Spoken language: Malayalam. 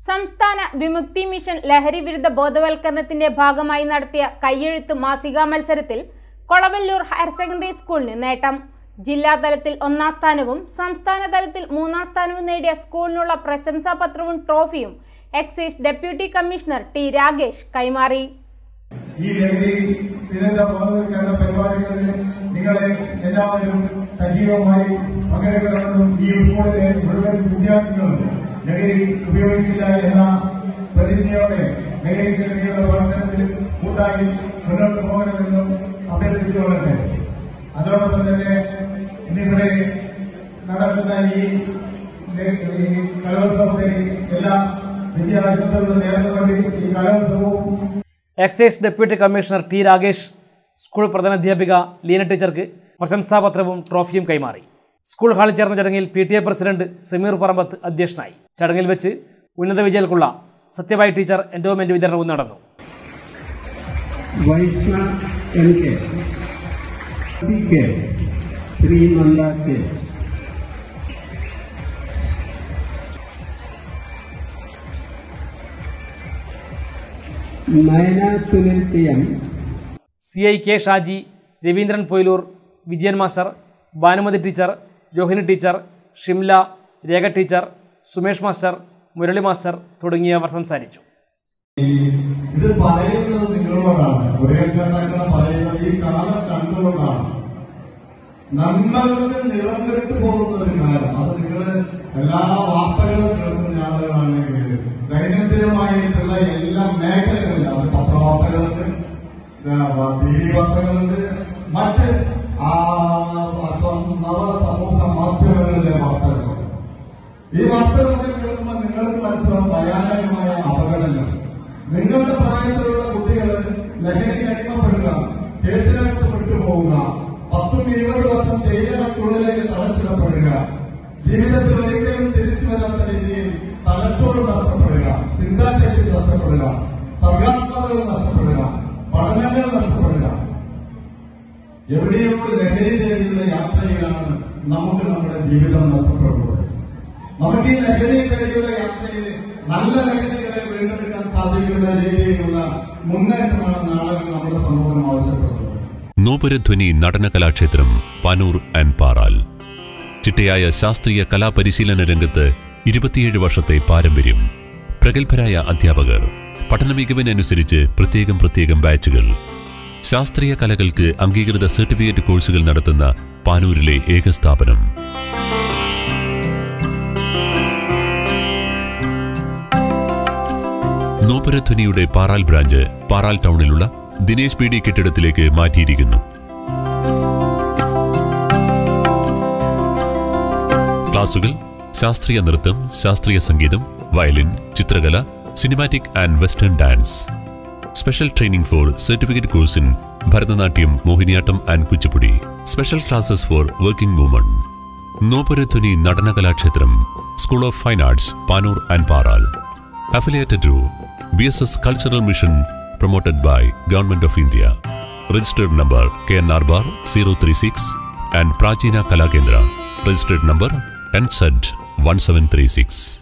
സംസ്ഥാന വിമുക്തി മിഷൻ ലഹരി വിരുദ്ധ ബോധവൽക്കരണത്തിന്റെ ഭാഗമായി നടത്തിയ കയ്യെഴുത്ത് മാസികാ മത്സരത്തിൽ കൊളവല്ലൂർ ഹയർ സെക്കൻഡറി സ്കൂളിന് നേട്ടം ജില്ലാതലത്തിൽ ഒന്നാം സ്ഥാനവും സംസ്ഥാന തലത്തിൽ മൂന്നാം സ്ഥാനവും നേടിയ സ്കൂളിനുള്ള പ്രശംസാപത്രവും ട്രോഫിയും excise deputy commissioner T Ragesh കൈമാറി ഈ ലഹരി വിരുദ്ധ ബോധവൽക്കരണ പരിപാടികളിൽ നിങ്ങളെ എല്ലാവരും സജീവമായി പങ്കെടുക്കണമെന്നും ഈ സ്കൂളിലെ മുഴുവൻ വിദ്യാർത്ഥികളും ലഹരി ഉപയോഗിക്കില്ല എന്ന പ്രതിജ്ഞയോടെ ലഹരിക്കെതിരെയുള്ള പ്രവർത്തനത്തിൽ കൂട്ടായി മുന്നോട്ട് പോകണമെന്നും അഭ്യർത്ഥിച്ചുകൊള്ളട്ടെ അതോടൊപ്പം തന്നെ ഇന്നിവിടെ നടക്കുന്ന ഈ ലേ- ഈ കലോത്സവത്തിൽ എല്ലാ വിദ്യാഭ്യാസങ്ങളും നേർന്നുകൊണ്ട് ഈ കലോത്സവവും excise deputy commissioner T Ragesh school പ്രധാനാധ്യാപിക ലീന ടീച്ചർക്ക് പ്രശംസാപത്രവും ട്രോഫിയും കൈമാറി സ്കൂൾ ഹാളിൽ ചേർന്ന ചടങ്ങിൽ P T A president Sameer Parambath അധ്യക്ഷനായി ചടങ്ങിൽ വെച്ച് ഉന്നത വിജയർക്കുള്ള സത്യഭായ് ടീച്ചർ എൻഡോമെന്റ് വിതരണവും നടന്നു Vaishna N K P K Sreenanda K Nayana Sunil T M C I K Shaji Raveendran Poyilur Vijayan master Bhanumathi teacher Rohini teacher Shimla Rekha teacher Sumesh master Murali master തുടങ്ങിയവർ സംസാരിച്ചു ഇത് പറയുന്നത് നിങ്ങളോടാണ് ഒരേ ഘട്ടങ്ങൾ പറയുന്നത് ഈ കാലം കണ്ടുകൊണ്ടാണ് നന്മകൾക്ക് നിറം കെട്ടു പോകുന്ന ഒരു കാലം അത് നിങ്ങൾ എല്ലാ വാർത്തകളും കേൾക്കുന്ന ആളുകളാണെങ്കിൽ ദൈനംദിനമായിട്ടുള്ള എല്ലാ മേഖലകളിലും അത് പത്രവാർത്തകളുണ്ട് ടി വി വാർത്തകളുണ്ട് മറ്റ് ആ, നവ സമൂഹ മാധ്യമങ്ങളിലെ വാർത്തകളുണ്ട് ഈ വാർത്തകളൊക്കെ കേൾക്കുമ്പോൾ നിങ്ങൾക്ക് മനസ്സിലാവും ഭയാനകമായ അപകടങ്ങൾ നിങ്ങളുടെ പ്രായത്തിലുള്ള കുട്ടികൾ ലഹരിക്ക് അടിമപ്പെടുക കേസിനകത്ത് വിട്ടുപോവുക പത്തും ഇരുപത് വർഷം ജയിലിനകത്തുള്ളിലേക്ക് തലച്ചിടപ്പെടുക ജീവിതത്തിൽ ഒരിക്കലും തിരിച്ചു വരാത്ത രീതിയിൽ തലച്ചോറ് നഷ്ടപ്പെടുക ചിന്താശേഷി നഷ്ടപ്പെടുക സർഗാത്മകത നഷ്ടപ്പെടുക പഠനങ്ങൾ നഷ്ടപ്പെടുക എവിടെയോ ലഹരി തേടിയുള്ള യാത്രയിലാണ് നമുക്ക് നമ്മുടെ ജീവിതം നഷ്ടപ്പെടുന്നത് നമുക്ക് ഈ ലഹരി തേടിയുള്ള യാത്രയിൽ നല്ല ലഹരികളെ വീണ്ടെടുക്കാൻ സാധിക്കുന്ന രീതിയിലുള്ള മുന്നേറ്റമാണ് നാളെ നമ്മുടെ സമൂഹം ആവശ്യപ്പെടുന്നത് നോപുരധ്വനി നടന കലാക്ഷേത്രം പാനൂർ ആൻഡ് പാറാൽ ചിട്ടയായ ശാസ്ത്രീയ കലാപരിശീലന രംഗത്ത് ഇരുപത്തിയേഴ് വർഷത്തെ പാരമ്പര്യം പ്രഗത്ഭരായ അധ്യാപകർ പഠന മികവിനനുസരിച്ച് പ്രത്യേകം പ്രത്യേകം ബാച്ചുകൾ ശാസ്ത്രീയ കലകൾക്ക് അംഗീകൃത സർട്ടിഫിക്കറ്റ് കോഴ്സുകൾ നടത്തുന്ന പാനൂരിലെ ഏക സ്ഥാപനം നോപുരധ്വനിയുടെ പാറാൽ ബ്രാഞ്ച് പാറാൽ ടൗണിലുള്ള ദിനേശ് പി ഡി കെട്ടിടത്തിലേക്ക് മാറ്റിയിരിക്കുന്നു ക്ലാസുകൾ ശാസ്ത്രീയ നൃത്തം ശാസ്ത്രീയ സംഗീതം വയലിൻ ചിത്രകല cinematic and western dance special training for certificate course in Bharatanatyam Mohiniyattam and Kuchipudi special classes for working woman Nopuradhwani Natana Kalakshetram school of fine arts Panoor and Paral affiliated to BSS Cultural Mission promoted by Government of India. Registered number KNR bar 036 and Prachina Kalakendra. Registered number NZ 1736.